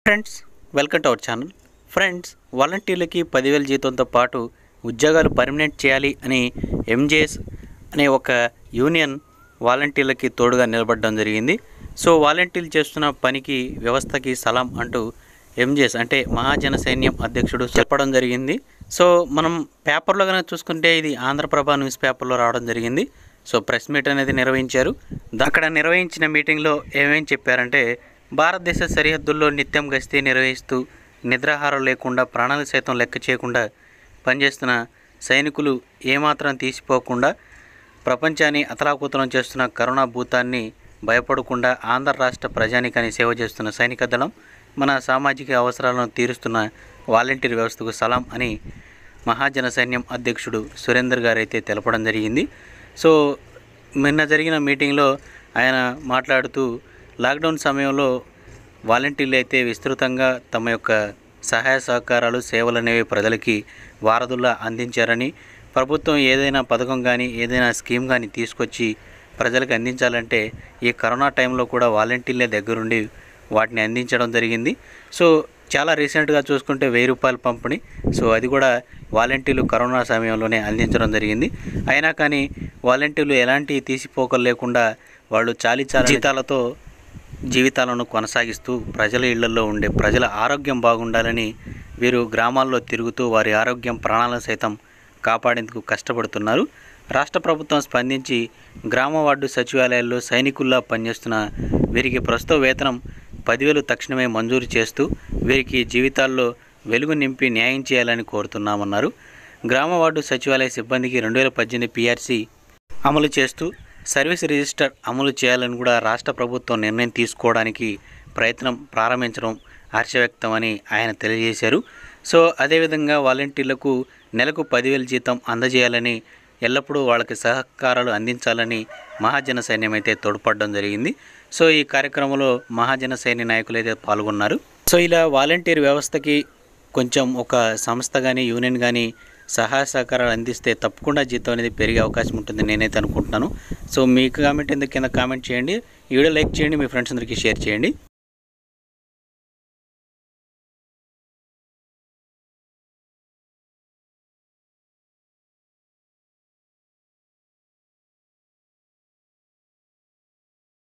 friends welcome to our channel friends వాలంటీర్లకి పదివేల జీతంతో పాటు ఉద్యోగాలు పర్మనెంట్ చేయాలి అని ఎంజేఎస్ అనే ఒక యూనియన్ వాలంటీర్లకి తోడుగా నిలబడడం జరిగింది సో వాలంటీర్లు చేస్తున్న పనికి వ్యవస్థకి సలాం అంటూ ఎంజేఎస్ అంటే మహాజన సైన్యం అధ్యక్షుడు చెప్పడం జరిగింది సో మనం పేపర్లో కనుక చూసుకుంటే ఇది ఆంధ్రప్రభ న్యూస్ పేపర్లో రావడం జరిగింది సో ప్రెస్ మీట్ అనేది నిర్వహించారు ద- అక్కడ నిర్వహించిన మీటింగ్లో ఏమేం చెప్పారంటే భారతదేశ సరిహద్దుల్లో నిత్యం గస్తీ నిర్వహిస్తూ నిద్రాహారం లేకుండా ప్రాణాలు సైతం లెక్క చేయకుండా పనిచేస్తున్న సైనికులు ఏమాత్రం తీసిపోకుండా ప్రపంచాన్ని అతలాకుతలం చేస్తున్న కరోనా భూతాన్ని భయపడకుండా ఆంధ్ర రాష్ట్ర ప్రజానికాన్ని సేవ చేస్తున్న సైనిక దళం మన సామాజిక అవసరాలను తీరుస్తున్న వాలంటీర్ వ్యవస్థకు సలాం అని మహాజన సైన్యం అధ్యక్షుడు సురేందర్ గారు అయితే తెలపడం జరిగింది సో నిన్న జరిగిన మీటింగ్లో ఆయన మాట్లాడుతూ లాక్డౌన్ సమయంలో వాలంటీర్లు అయితే విస్తృతంగా తమ యొక్క సహాయ సహకారాలు సేవలు అనేవి ప్రజలకి వారధుల్లా అందించారని ప్రభుత్వం ఏదైనా పథకం కానీ ఏదైనా స్కీమ్ కానీ తీసుకొచ్చి ప్రజలకు అందించాలంటే ఈ కరోనా టైంలో కూడా వాలంటీర్లే దగ్గరుండి వాటిని అందించడం జరిగింది సో చాలా రీసెంట్గా చూసుకుంటే వెయ్యి రూపాయల పంపిణీ సో అది కూడా వాలంటీర్లు కరోనా సమయంలోనే అందించడం జరిగింది అయినా కానీ వాలంటీర్లు ఎలాంటి తీసిపోకలు లేకుండా వాళ్ళు చాలి చాలి జీతాలతో జీవితాలను కొనసాగిస్తూ ప్రజల ఇళ్లలో ఉండే ప్రజల ఆరోగ్యం బాగుండాలని వీరు గ్రామాల్లో తిరుగుతూ వారి ఆరోగ్యం ప్రాణాలను సైతం కాపాడేందుకు కష్టపడుతున్నారు రాష్ట్ర ప్రభుత్వం స్పందించి గ్రామ వార్డు సచివాలయాల్లో సైనికుల్లా పనిచేస్తున్న వీరికి ప్రస్తుత వేతనం పదివేలు తక్షణమే మంజూరు చేస్తూ వీరికి జీవితాల్లో వెలుగు నింపి న్యాయం చేయాలని కోరుతున్నామన్నారు గ్రామ వార్డు సచివాలయ సిబ్బందికి రెండు వేల పద్దెనిమిది పిఆర్సీ అమలు చేస్తూ సర్వీస్ రిజిస్టర్ అమలు చేయాలని కూడా రాష్ట్ర ప్రభుత్వం నిర్ణయం తీసుకోవడానికి ప్రయత్నం ప్రారంభించడం హర్షవ్యక్తమని ఆయన తెలియజేశారు సో అదేవిధంగా వాలంటీర్లకు నెలకు పదివేల జీతం అందజేయాలని ఎల్లప్పుడూ వాళ్ళకి సహకారాలు అందించాలని మహాజన సైన్యం అయితే తోడ్పడడం జరిగింది సో ఈ కార్యక్రమంలో మహాజన సైన్య నాయకులు అయితే పాల్గొన్నారు సో ఇలా వాలంటీర్ వ్యవస్థకి కొంచెం ఒక సంస్థ కానీ యూనియన్ కానీ సహాయ సహకారాలు అందిస్తే తప్పకుండా జీతం అనేది పెరిగే అవకాశం ఉంటుంది నేనైతే అనుకుంటున్నాను సో మీకు కామెంట్ ఎందుకు కింద కామెంట్ చేయండి ఈ వీడియో లైక్ చేయండి మీ ఫ్రెండ్స్ అందరికీ షేర్ చేయండి